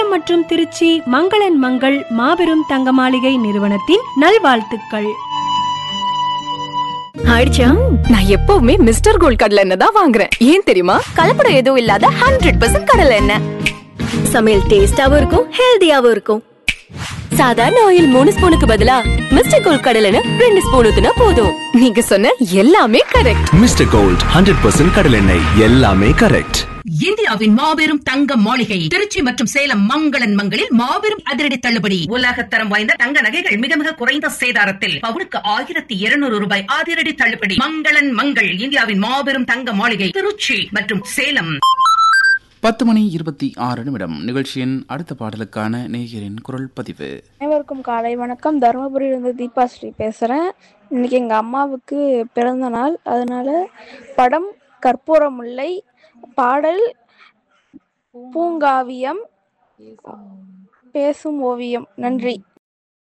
சேலம் மற்றும் திருச்சி மங்களன் மங்கள் மாபெரும் தங்க மாளிகை நிறுவனத்தின் நல்வாழ்த்துக்கள் ஆயிடுச்சா நான் எப்பவுமே மிஸ்டர் கோல்ட் கடலை எண்ணெய் தான் வாங்குறேன் ஏன் தெரியுமா கலப்படம் எதுவும் இல்லாத ஹண்ட்ரட் பர்சன்ட் கடலை எண்ணெய் சமையல் டேஸ்டாவும் இருக்கும் ஹெல்தியாவும் இருக்கும் சாதாரண ஆயில் மூணு ஸ்பூனுக்கு பதிலா மிஸ்டர் கோல்ட் கடலை எண்ணெய் ரெண்டு ஸ்பூன் ஊத்துனா போதும் நீங்க சொன்ன எல்லாமே correct mister gold hundred percent கடலெண்ணெய் எல்லாமே கரெக்ட் இந்தியாவின் மாபெரும் தங்க மாளிகை திருச்சி மற்றும் சேலம் மங்களன் மங்களில் மாபெரும் அதிரடி தள்ளுபடி உலகத்தரம் வாய்ந்த தங்க நகைகள் மிக மிக குறைந்த சேதாரத்தில் பவுனுக்கு ஆயிரத்தி இருநூறு ரூபாய் அதிரடி தள்ளுபடி மங்களன் மங்கள் இந்தியாவின் மாபெரும் தங்க மாளிகை திருச்சி மற்றும் சேலம் பத்து மணி இருபத்தி ஆறு நிமிடம் நிகழ்ச்சியின் அடுத்த பாடலுக்கான நேயரின் குரல் பதிவு அனைவருக்கும் காலை வணக்கம் தருமபுரியிலிருந்து தீபா ஸ்ரீ பேசுகிறேன் இன்னைக்கு எங்கள் அம்மாவுக்கு பிறந்த நாள் அதனால படம் கற்பூர முல்லை பாடல் பூங்காவியம் பேசும் ஓவியம் நன்றி